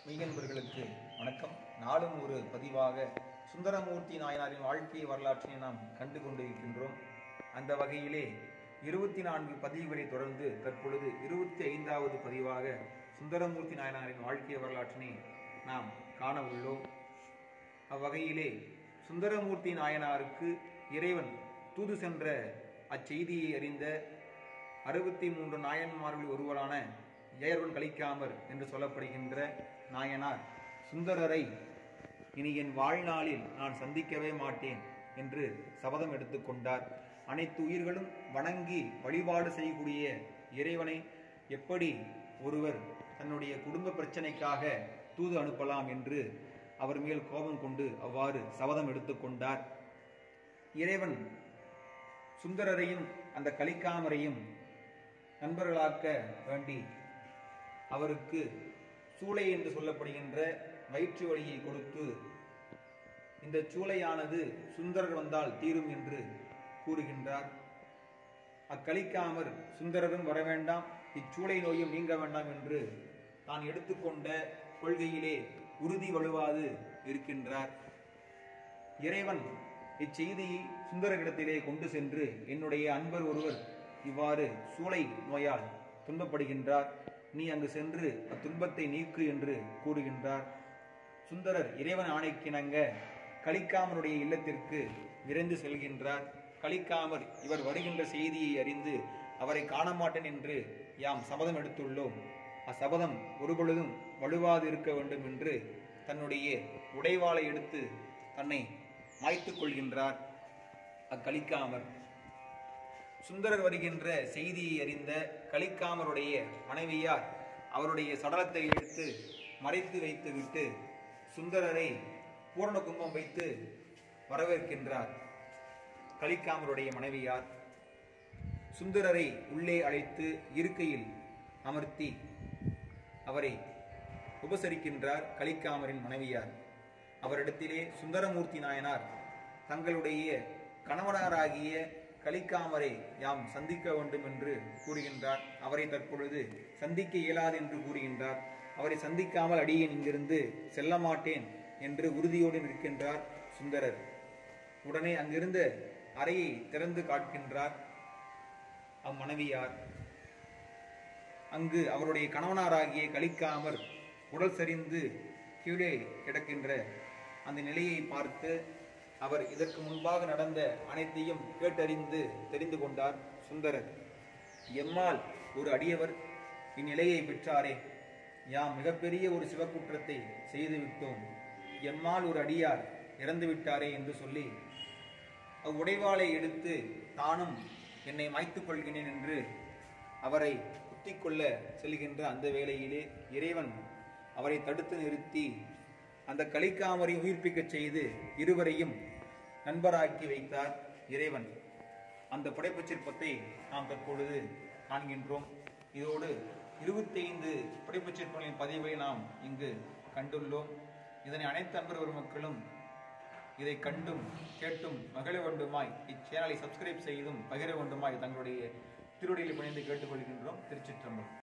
மெய்யன்பர்களுக்கு வணக்கம் நாளும் ஒரு பதிவாக சுந்தரமூர்த்தி நாயனாரின் வாழ்க்கை வரலாற்றினை நாம் கண்டு கொண்டிருக்கின்றோம் அந்த வகையிலே இருபத்தி நான்கு பதிவுகளை தொடர்ந்து தற்பொழுது இருபத்தி ஐந்தாவது பதிவாக சுந்தரமூர்த்தி நாயனாரின் வாழ்க்கை வரலாற்றினை நாம் காண உள்ளோம் அவ்வகையிலே சுந்தரமூர்த்தி நாயனாருக்கு இறைவன் தூது சென்ற அச்செய்தியை அறிந்த அறுபத்தி மூன்று நாயன்மார்களில் ஒருவரான ஜெயர்வன் கலிக்காமர் என்று சொல்லப்படுகின்ற நாயனார் சுந்தரரை இனி என் வாழ்நாளில் நான் சந்திக்கவே மாட்டேன் என்று சபதம் எடுத்துக்கொண்டார் அனைத்து உயிர்களும் வணங்கி வழிபாடு செய்யக்கூடிய இறைவனை எப்படி ஒருவர் தன்னுடைய குடும்ப பிரச்சனைக்காக தூது அனுப்பலாம் என்று அவர் மேல் கோபம் கொண்டு அவ்வாறு சபதம் எடுத்துக்கொண்டார் இறைவன் சுந்தரரையும் அந்த கலிக்காமரையும் நண்பர்களாக்க வேண்டி அவருக்கு சூளை என்று சொல்லப்படுகின்ற வயிற்று வலியை கொடுத்து இந்த சூளையானது சுந்தரர் வந்தால் தீரும் என்று கூறுகின்றார் அக்கலிக்காமர் சுந்தரரும் வர வேண்டாம் இச்சூளை நோயும் நீங்க வேண்டாம் என்று தான் எடுத்துக்கொண்ட கொள்கையிலே உறுதி வலுவாது இருக்கின்றார் இறைவன் இச்செய்தியை சுந்தரரிடத்திலே கொண்டு சென்று என்னுடைய அன்பர் ஒருவர் இவ்வாறு சூளை நோயால் துன்பப்படுகின்றார் நீ அங்கு சென்று அத்துன்பத்தை நீக்கு என்று கூறுகின்றார் சுந்தரர் இறைவன் ஆணைக்கிணங்க கலிக்காமருடைய இல்லத்திற்கு விரைந்து செல்கின்றார் கலிக்காமர் இவர் வருகின்ற செய்தியை அறிந்து அவரை காண மாட்டேன் என்று யாம் சபதம் எடுத்துள்ளோம் அச்சபதம் ஒருபொழுதும் வலுவாது இருக்க வேண்டும் என்று தன்னுடைய உடைவாளை எடுத்து தன்னை மாய்த்துக் கொள்கின்றார் அக்கலிக்காமர் சுந்தரர் வருகின்ற செய்தியை அறிந்த கலிக்காமருடைய மனைவியார் அவருடைய சடலத்தை எடுத்து மறைத்து வைத்துவிட்டு சுந்தரரை பூரண கும்பம் வைத்து வரவேற்கின்றார் கலிக்காமருடைய மனைவியார் சுந்தரரை உள்ளே அழைத்து இருக்கையில் அமர்த்தி அவரை உபசரிக்கின்றார் கலிக்காமரின் மனைவியார் அவரிடத்திலே சுந்தரமூர்த்தி நாயனார் தங்களுடைய கணவனாராகிய கலிக்காமரை யாம் சந்திக்க வேண்டும் என்று கூறுகின்றார் அவரை தற்பொழுது சந்திக்க இயலாது என்று கூறுகின்றார் அவரை சந்திக்காமல் அடியேன் இங்கிருந்து செல்ல மாட்டேன் என்று உறுதியோடு நிற்கின்றார் சுந்தரர் உடனே அங்கிருந்த அறையை திறந்து காட்கின்றார் அம்மனைவியார் அங்கு அவருடைய கணவனாராகிய கலிக்காமர் உடல் சரிந்து கீழே கிடக்கின்ற அந்த நிலையை பார்த்து அவர் இதற்கு முன்பாக நடந்த அனைத்தையும் கேட்டறிந்து தெரிந்து கொண்டார் சுந்தரர் எம்மால் ஒரு அடியவர் இந்நிலையை பெற்றாரே யாம் மிகப்பெரிய ஒரு சிவக்குற்றத்தை செய்துவிட்டோம் எம்மால் ஒரு அடியார் இறந்து விட்டாரே என்று சொல்லி அவ்வுடைவாளை எடுத்து தானும் என்னை மாய்த்துக் கொள்கிறேன் என்று அவரை குத்திக் கொள்ள செல்கின்ற அந்த வேளையிலே இறைவன் அவரை தடுத்து நிறுத்தி அந்த கலிக்காமரை உயிர்ப்பிக்கச் செய்து இருவரையும் நண்பராக்கி வைத்தார் இறைவன் அந்த புடைப்புச் சிற்பத்தை நாம் தற்பொழுது காண்கின்றோம் இதோடு இருபத்தி ஐந்து புடைப்புச் சிற்பங்களின் பதிவை நாம் இங்கு கண்டுள்ளோம் இதனை அனைத்து அன்பர் பெருமக்களும் இதை கண்டும் கேட்டும் மகிழ வேண்டுமாய் இச்சேனலை சப்ஸ்கிரைப் செய்தும் பகிர வேண்டுமாய் தங்களுடைய திருவடியில் பணிந்து கேட்டுக்கொள்கின்றோம் திருச்சிற்றம்பலம்